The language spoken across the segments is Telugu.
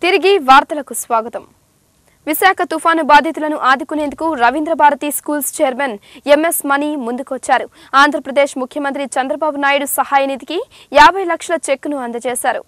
తిరిగి వార్తలకు స్వాగతం విశాఖ తుఫాను బాధితులను ఆదుకునేందుకు Ravindra Bharathi schools chairman MS Mani ముందుకొచ్చారు ఆంధ్రప్రదేశ్ ముఖ్యమంత్రి చంద్రబాబు నాయుడు సహాయ నిధికి యాభై లక్షల చెక్కును అందజేశారు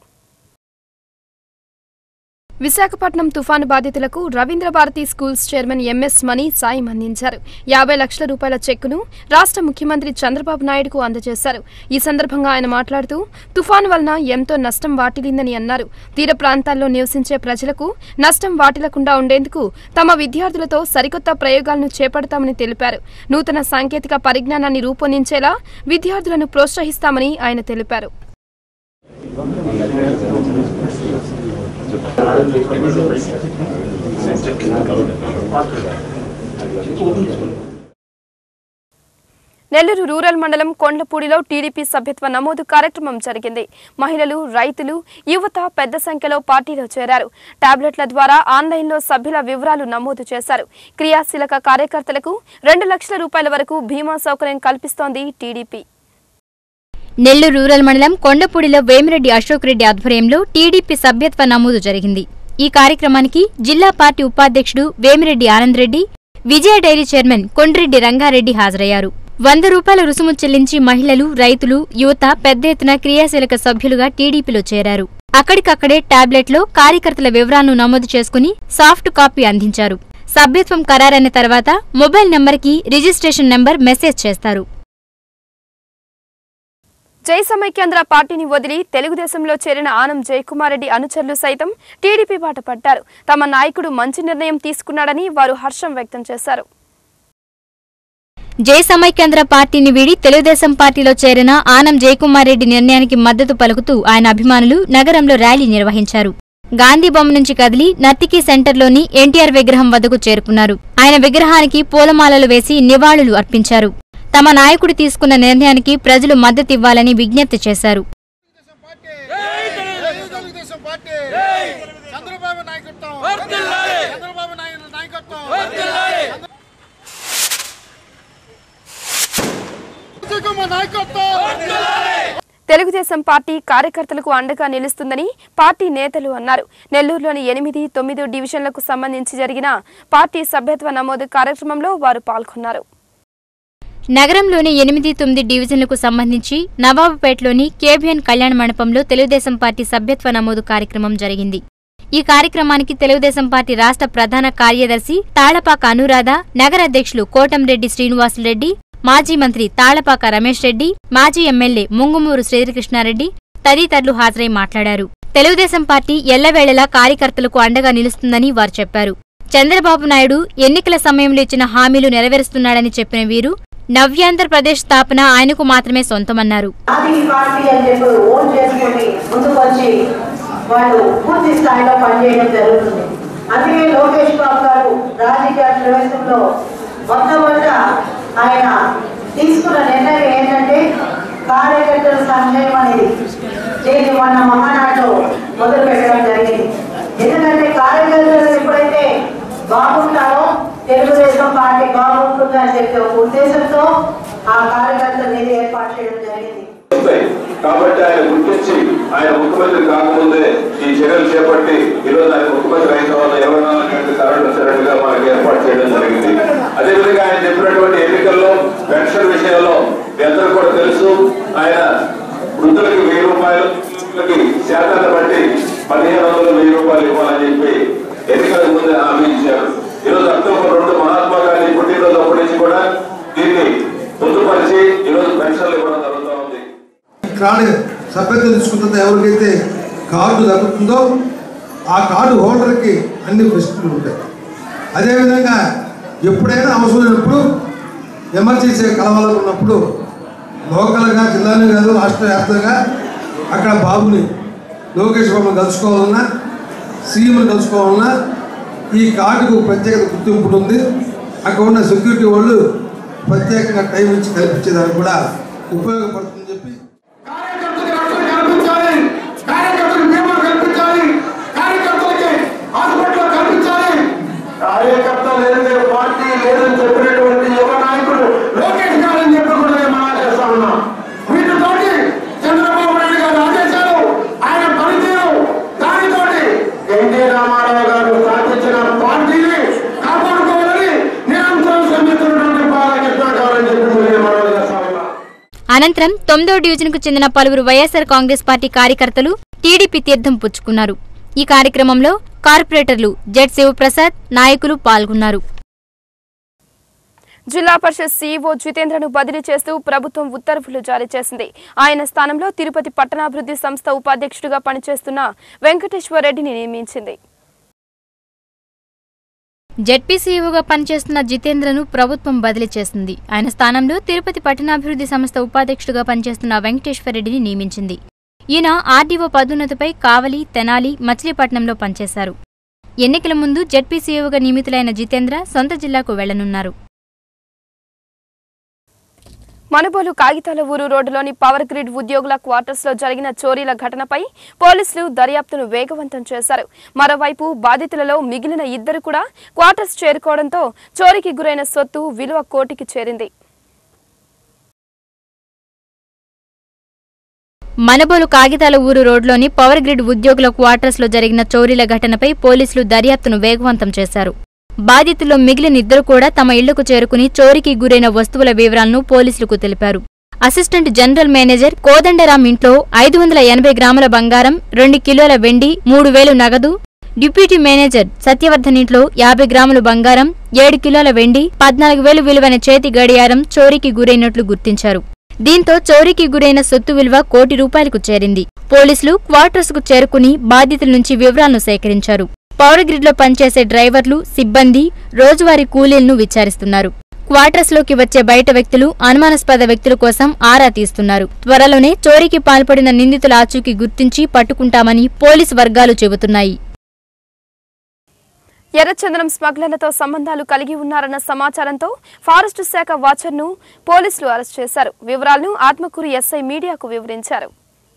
విశాఖపట్నం తుఫాను బాధితులకు Ravindra Bharathi schools chairman MS Mani సాయం అందించారు యాభై లక్షల రూపాయల చెక్కును రాష్ట్ర ముఖ్యమంత్రి చంద్రబాబు నాయుడుకు అందజేశారు ఈ సందర్భంగా ఆయన మాట్లాడుతూ తుఫాను వలన ఎంతో నష్టం వాటిల్లిందని అన్నారు తీర ప్రాంతాల్లో నివసించే ప్రజలకు నష్టం వాటిల్లకుండా ఉండేందుకు తమ విద్యార్థులతో సరికొత్త ప్రయోగాలను చేపడతామని తెలిపారు నూతన సాంకేతిక పరిజ్ఞానాన్ని రూపొందించేలా విద్యార్థులను ప్రోత్సహిస్తామని ఆయన తెలిపారు నెల్లూరు రూరల్ మండలం కొండ్లపూడిలో టీడీపీ సభ్యత్వ నమోదు కార్యక్రమం జరిగింది మహిళలు రైతులు యువత పెద్ద సంఖ్యలో పార్టీలో చేరారు టాబ్లెట్ల ద్వారా ఆన్లైన్లో సభ్యుల వివరాలు నమోదు చేశారు క్రియాశీలక కార్యకర్తలకు రెండు లక్షల రూపాయల వరకు బీమా సౌకర్యం కల్పిస్తోంది టీడీపీ నెల్లూరు రూరల్ మండలం కొండపూడిలో వేమిరెడ్డి అశోక్ రెడ్డి ఆధ్వర్యంలో టీడీపీ సభ్యత్వ నమోదు జరిగింది ఈ కార్యక్రమానికి జిల్లా పార్టీ ఉపాధ్యక్షుడు వేమిరెడ్డి ఆనంద్ రెడ్డి విజయ డైరీ చైర్మన్ కొండ్రెడ్డి రంగారెడ్డి హాజరయ్యారు వంద రూపాయల రుసుము చెల్లించి మహిళలు రైతులు యువత పెద్ద ఎత్తున క్రియాశీలక సభ్యులుగా టీడీపీలో చేరారు అక్కడికక్కడే టాబ్లెట్లో కార్యకర్తల వివరాలను నమోదు చేసుకుని సాఫ్ట్ కాపీ అందించారు సభ్యత్వం ఖరారైన తర్వాత మొబైల్ నంబర్కి రిజిస్ట్రేషన్ నంబర్ మెసేజ్ చేస్తారు జై సమైక్యాంధ్ర పార్టీని వదిలి తెలుగుదేశంలో చేరిన ఆనం జయకుమార్ రెడ్డి అనుచరులు సైతం టీడీపీ బాట పట్టారు తమ నాయకుడు మంచి నిర్ణయం తీసుకున్నాడని వారు హర్షం వ్యక్తం చేశారు జై సమైక్యాంధ్ర పార్టీని వీడి తెలుగుదేశం పార్టీలో చేరిన ఆనం జయకుమార్ రెడ్డి నిర్ణయానికి మద్దతు పలుకుతూ ఆయన అభిమానులు నగరంలో ర్యాలీ నిర్వహించారు గాంధీ బొమ్మ నుంచి కదిలి నర్తికి సెంటర్లోని ఎన్టీఆర్ విగ్రహం వద్దకు చేరుకున్నారు ఆయన విగ్రహానికి పూలమాలలు వేసి నివాళులు అర్పించారు తమ నాయకుడు తీసుకున్న నిర్ణయానికి ప్రజలు మద్దతివ్వాలని విజ్ఞప్తి చేశారు తెలుగుదేశం పార్టీ చంద్రబాబు నాయకత్వం చంద్రబాబు నాయుడు నాయకత్వం చంద్రబాబు నాయకత్వం తెలుగుదేశం పార్టీ కార్యకర్తలకు అండగా నిలుస్తుందని పార్టీ నేతలు అన్నారు నెల్లూరులోని ఎనిమిది తొమ్మిది డివిజన్లకు సంబంధించి జరిగిన పార్టీ సభ్యత్వ నమోదు కార్యక్రమంలో వారు పాల్గొన్నారు నగరంలోని ఎనిమిది తొమ్మిది డివిజన్లకు సంబంధించి నవాబుపేటలోని కేబిఎన్ కళ్యాణ మండపంలో తెలుగుదేశం పార్టీ సభ్యత్వ నమోదు కార్యక్రమం జరిగింది ఈ కార్యక్రమానికి తెలుగుదేశం పార్టీ రాష్ట్ర ప్రధాన కార్యదర్శి తాళపాక అనురాధ నగర అధ్యక్షులు కోటంరెడ్డి శ్రీనివాసులరెడ్డి మాజీ మంత్రి తాళపాక రమేష్ రెడ్డి మాజీ ఎమ్మెల్యే ముంగుమూరు శ్రీకృష్ణారెడ్డి తదితరులు హాజరై మాట్లాడారు తెలుగుదేశం పార్టీ ఎల్లవేళలా కార్యకర్తలకు అండగా నిలుస్తుందని వారు చెప్పారు చంద్రబాబు నాయుడు ఎన్నికల సమయంలో ఇచ్చిన హామీలు నెరవేరుస్తున్నాడని చెప్పిన వీరు నవ్యాంధ్రప్రదేశ్ స్థాపన ఆయనకు మాత్రమే సొంతమన్నారు పార్టీ పార్టీ అని చెప్పి ఓన్ చేసుకొని ముందుకు వచ్చి వాళ్ళు పూర్తి స్థాయిలో పనిచేయడం జరుగుతుంది అందుకే లోకేష్ బాబు గారు రాజకీయ ప్రవేశంలో మొట్టమొదట ఆయన తీసుకున్న నిర్ణయం ఏంటంటే కార్యకర్తల సంక్షేమం అనేది దీన్ని మొన్న మహానాడులో మొదలు పెట్టడం జరిగింది ఎందుకంటే కార్యకర్తలు ఎప్పుడైతే బాగుంటారో తెలుగుదేశం పార్టీ బాగుంటుంది అని చెప్పి ఒక ఉద్దేశంతో ఆ కార్యకర్తల నిధి ఏర్పాటు చేయడం జరిగింది వస్తాయి కాబట్టి ఆయన గుర్తించి ఆయన ముఖ్యమంత్రి కాకముందే ఈ చర్యలు చేపట్టి ఈరోజు ఆయన ముఖ్యమంత్రి అయిన తర్వాత ఇరవై నాలుగు గంటలు కరెంట్ వచ్చేటట్టుగా మనకి ఏర్పాటు చేయడం జరిగింది అదేవిధంగా ఆయన చెప్పినటువంటి ఎన్నికల్లో పెన్షన్ విషయంలో మీ అందరూ కూడా తెలుసు ఆయన వృద్ధులకి వెయ్యి రూపాయలు వృద్ధులకి శాతాన్ని బట్టి పదిహేను వందలు వెయ్యి రూపాయలు ఇవ్వాలని చెప్పి ఎన్నికలకు ముందే హామీ ఇచ్చారు ఈరోజు అక్టోబర్ రెండు మహాత్మా గాంధీ పుట్టినరోజు అప్పటి నుంచి కూడా దీన్ని పొందుపరిచి ఈరోజు పెన్షన్లు ఇవ్వడం జరుగుతూ ఉంది కార్డు సభ్యత్వం తీసుకున్న ఎవరికైతే కార్డు దక్కుతుందో ఆ కార్డు హోల్డర్కి అన్ని ఫెసిలిటీలు ఉంటాయి అదేవిధంగా ఎప్పుడైనా అవసరమైనప్పుడు ఎమర్జెన్సీ కలవాలని ఉన్నప్పుడు లోకల్గా జిల్లానే కాదు రాష్ట్ర వ్యాప్తంగా అక్కడ బాబుని లోకేష్ బాబుని కలుసుకోవాలన్నా సీఎంని కలుసుకోవాలన్నా ఈ కార్డుకు ప్రత్యేకత గుర్తింపు ఉంది అక్కడ ఉన్న సెక్యూరిటీ వాళ్ళు ప్రత్యేకంగా టైం ఇచ్చి కల్పించేదానికి కూడా ఉపయోగపడుతుందని చెప్పి కార్యకర్తలకు రక్షణ కల్పించాలి కార్యకర్తలకు బీమా కల్పించాలి కార్యకర్తలకి హాస్పిటల్ కల్పించాలి కార్యకర్త లేని పార్టీ లేదని చెప్పినటువంటి యువ నాయకుడు లోకేష్ గారు అని చెప్పి కూడా నేను మనం చేస్తా ఉన్నాం వీటితోటి చంద్రబాబు నాయుడు గారి ఆదేశాలు ఆయన పనితీరు దానితోటి ఎన్టీ రామారావు గారు స్థాపించిన పార్టీని కాపాడుకోవాలని నిరంతరం శ్రమిస్తున్నటువంటి బాలకృష్ణ గారు అని చెప్పి నేను మనవి చేస్తా ఉన్నా అనంతరం తొమ్మిదో డివిజన్కు చెందిన పలువురు వైఎస్సార్ కాంగ్రెస్ పార్టీ కార్యకర్తలు టీడీపీ తీర్థం పుచ్చుకున్నారు ఈ కార్యక్రమంలో కార్పొరేటర్లు జెడ్ శివప్రసాద్ నాయకులు పాల్గొన్నారు జిల్లా పరిషత్ సీఈఓ జితేంద్రను బదిలీ చేస్తూ ప్రభుత్వం ఉత్తర్వులు జారీ చేసింది ఆయన స్థానంలో తిరుపతి పట్టణాభివృద్ధి సంస్థ ఉపాధ్యక్షుడిగా పనిచేస్తున్న వెంకటేశ్వర రెడ్డిని నియమించింది జెడ్పీసీఈఓగా పనిచేస్తున్న జితేంద్రను ప్రభుత్వం బదిలీ చేసింది ఆయన స్థానంలో తిరుపతి పట్టణాభివృద్ధి సంస్థ ఉపాధ్యక్షుడిగా పనిచేస్తున్న వెంకటేశ్వరరెడ్డిని నియమించింది ఈయన ఆర్డీఓ పదోన్నతిపై కావలి తెనాలి మచిలీపట్నంలో పనిచేశారు ఎన్నికల ముందు జెడ్పీసీఈఓగా నియమితులైన జితేంద్ర సొంత జిల్లాకు వెళ్లనున్నారు మనుబోలు కాగితాల ఊరు రోడ్డులోని పవర్ గ్రిడ్ ఉద్యోగుల క్వార్టర్స్ లో జరిగిన చోరీల ఘటనపై పోలీసులు దర్యాప్తును వేగవంతం చేశారు మరోవైపు బాధితులలో మిగిలిన ఇద్దరు కూడా క్వార్టర్స్ చేరుకోవడంతో చోరీకి గురైన సొత్తు విలువ కోటికి చేరింది మనబోలు కాగితాల ఊరు రోడ్లోని పవర్ గ్రిడ్ ఉద్యోగుల క్వార్టర్స్ లో జరిగిన చోరీల ఘటనపై పోలీసులు దర్యాప్తును వేగవంతం చేశారు బాధితుల్లో మిగిలిన ఇద్దరు కూడా తమ ఇళ్లకు చేరుకుని చోరీకి గురైన వస్తువుల వివరాలను పోలీసులకు తెలిపారు అసిస్టెంట్ జనరల్ మేనేజర్ కోదండరాం ఇంట్లో ఐదు వందల ఎనభై గ్రాముల బంగారం రెండు కిలోల వెండి మూడు వేలు నగదు డిప్యూటీ మేనేజర్ సత్యవర్ధన్ ఇంట్లో యాభై గ్రాముల బంగారం ఏడు కిలోల వెండి పద్నాలుగు వేలు విలువైన చేతి గడియారం చోరీకి గురైనట్లు గుర్తించారు దీంతో చోరీకి గురైన సొత్తు విలువ కోటి రూపాయలకు చేరింది పోలీసులు క్వార్టర్స్ కు చేరుకుని బాధితుల నుంచి వివరాలను సేకరించారు పవర్ గ్రిడ్ లో పనిచేసే డ్రైవర్లు సిబ్బంది రోజువారీ కూలీలను విచారిస్తున్నారు క్వార్టర్స్ లోకి వచ్చే బయట వ్యక్తులు అనుమానాస్పద వ్యక్తుల కోసం ఆరా తీస్తున్నారు త్వరలోనే చోరీకి పాల్పడిన నిందితుల ఆచూకీ గుర్తించి పట్టుకుంటామని పోలీసు వర్గాలు చెబుతున్నాయి ఎర్రచందనం స్మగ్లర్లతో సంబంధాలు కలిగి ఉన్నారన్న సమాచారంతో ఫారెస్టు శాఖ వాచర్ను పోలీసులు అరెస్ట్ చేశారు వివరాలను ఆత్మకూరు ఎస్ఐ మీడియాకు వివరించారు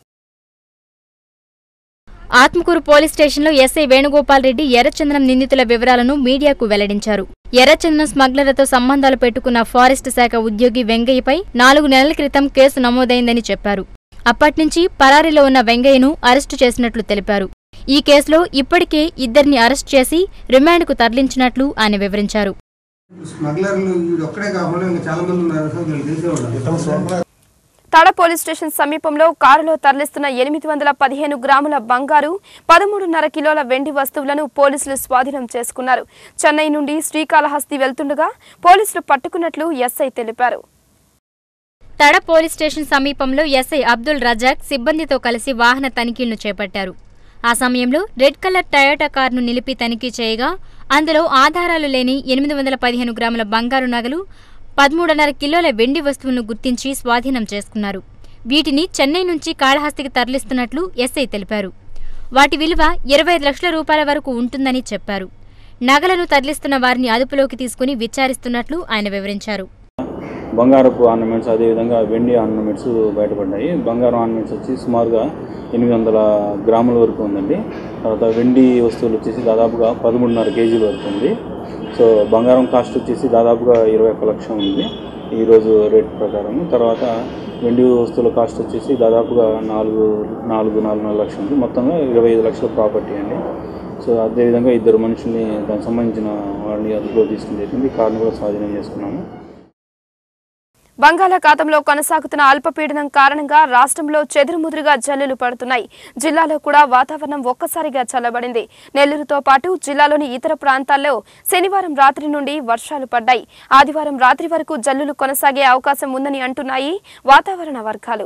ఆత్మకూరు పోలీస్ స్టేషన్లో ఎస్ఐ వేణుగోపాల్ రెడ్డి ఎర్రచందనం నిందితుల వివరాలను మీడియాకు వెల్లడించారు ఎర్రచందనం స్మగ్లర్లతో సంబంధాలు పెట్టుకున్న ఫారెస్ట్ శాఖ ఉద్యోగి వెంగయ్యపై నాలుగు నెలల క్రితం కేసు నమోదైందని చెప్పారు అప్పట్నుంచి పరారీలో ఉన్న వెంగయ్యను అరెస్టు చేసినట్లు తెలిపారు ఈ కేసులో ఇప్పటికే ఇద్దరిని అరెస్ట్ చేసి రిమాండ్కు తరలించినట్లు ఆయన వివరించారు స్మగ్లర్లు వీడు ఒక్కడే కాకుండా ఇంకా చాలా మంది ఉన్నారు సార్ వీళ్ళు తెలిసే ఉండాలి తడ పోలీస్ స్టేషన్ సమీపంలో కారులో తరలిస్తున్న ఎనిమిది వందల పదిహేను గ్రాముల బంగారు పదమూడున్నర కిలోల వెండి వస్తువులను పోలీసులు స్వాధీనం చేసుకున్నారు చెన్నై నుండి శ్రీకాళహస్తి వెళ్తుండగా పోలీసులు పట్టుకున్నట్లు ఎస్ఐ తెలిపారు తడ పోలీస్ స్టేషన్ సమీపంలో ఎస్ఐ అబ్దుల్ రజాక్ సిబ్బందితో కలిసి వాహన తనిఖీలను చేపట్టారు ఆ సమయంలో రెడ్ కలర్ టయోటా కారును నిలిపి తనిఖీ చేయగా అందులో ఆధారాలు లేని ఎనిమిది వందల పదిహేను గ్రాముల బంగారు నగలు పదమూడున్నర కిలోల వెండి వస్తువులను గుర్తించి స్వాధీనం చేసుకున్నారు వీటిని చెన్నై నుంచి కాళహస్తికి తరలిస్తున్నట్లు ఎస్ఐ తెలిపారు వాటి విలువ ఇరవై ఐదు లక్షల రూపాయల వరకు ఉంటుందని చెప్పారు నగలను తరలిస్తున్న వారిని అదుపులోకి తీసుకుని విచారిస్తున్నట్లు ఆయన వివరించారు బంగారపు ఆర్నమెంట్స్ అదేవిధంగా వెండి ఆర్నమెంట్స్ బయటపడ్డాయి బంగారం ఆర్నమెంట్స్ వచ్చి సుమారుగా ఎనిమిది వందల గ్రాముల వరకు ఉందండి తర్వాత వెండి వస్తువులు వచ్చేసి దాదాపుగా పదమూడున్నర కేజీల వరకు ఉంది సో బంగారం కాస్ట్ వచ్చేసి దాదాపుగా ఇరవై ఒక్క లక్షం ఉంది ఈరోజు రేట్ ప్రకారం తర్వాత వెండి వస్తువుల కాస్ట్ వచ్చేసి దాదాపుగా నాలుగు నాలుగు నాలుగున్నర లక్షలు ఉంది మొత్తంగా ఇరవై ఐదు లక్షల ప్రాపర్టీ అండి సో అదేవిధంగా ఇద్దరు మనుషుల్ని దానికి సంబంధించిన వాళ్ళని అదుపులో తీసుకుని జరిగింది కార్ని కూడా స్వాధీనం చేసుకున్నాము బంగాళాఖాతంలో కొనసాగుతున్న అల్పపీడనం కారణంగా రాష్ట్రంలో చెదురుముదురుగా జల్లులు పడుతున్నాయి జిల్లాలో కూడా వాతావరణం ఒక్కసారిగా చల్లబడింది నెల్లూరుతో పాటు జిల్లాలోని ఇతర ప్రాంతాల్లో శనివారం రాత్రి నుండి వర్షాలు పడ్డాయి ఆదివారం రాత్రి వరకు జల్లులు కొనసాగే అవకాశం ఉందని అంటున్నాయి వాతావరణ వర్గాలు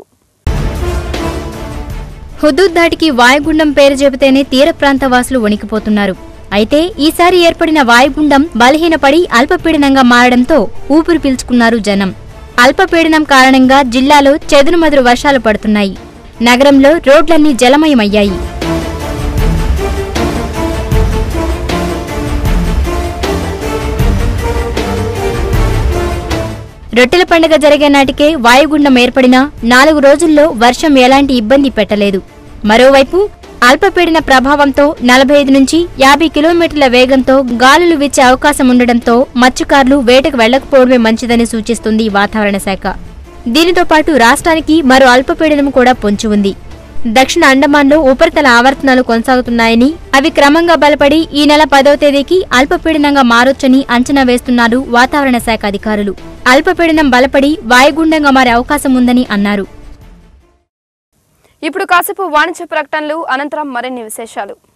హుదూద్ దాటికి వాయుగుండం పేరు చెబితేనే తీర ప్రాంత వాసులు వణికిపోతున్నారు అయితే ఈసారి ఏర్పడిన వాయుగుండం బలహీనపడి అల్పపీడనంగా మారడంతో ఊపిరి పీల్చుకున్నారు జనం అల్పపీడనం కారణంగా జిల్లాలో చెదురుమదురు వర్షాలు పడుతున్నాయి నగరంలో రోడ్లన్నీ జలమయమయ్యాయి రొట్టెల పండుగ జరిగే నాటికే వాయుగుండం ఏర్పడినా నాలుగు రోజుల్లో వర్షం ఎలాంటి ఇబ్బంది పెట్టలేదు మరోవైపు అల్పపీడన ప్రభావంతో నలభై ఐదు నుంచి యాభై కిలోమీటర్ల వేగంతో గాలులు వీచే అవకాశం ఉండడంతో మత్స్యకారులు వేటకు వెళ్లకపోవడమే మంచిదని సూచిస్తుంది వాతావరణ శాఖ దీనితో పాటు రాష్ట్రానికి మరో అల్పపీడనం కూడా పొంచి ఉంది దక్షిణ అండమాన్లో ఉపరితల ఆవర్తనాలు కొనసాగుతున్నాయని అవి క్రమంగా బలపడి ఈ నెల పదవ తేదీకి అల్పపీడనంగా మారొచ్చని అంచనా వేస్తున్నారు వాతావరణ శాఖ అధికారులు అల్పపీడనం బలపడి వాయుగుండంగా మారే అవకాశం ఉందని అన్నారు ఇప్పుడు కాసేపు వాణిజ్య ప్రకటనలు అనంతరం మరిన్ని విశేషాలు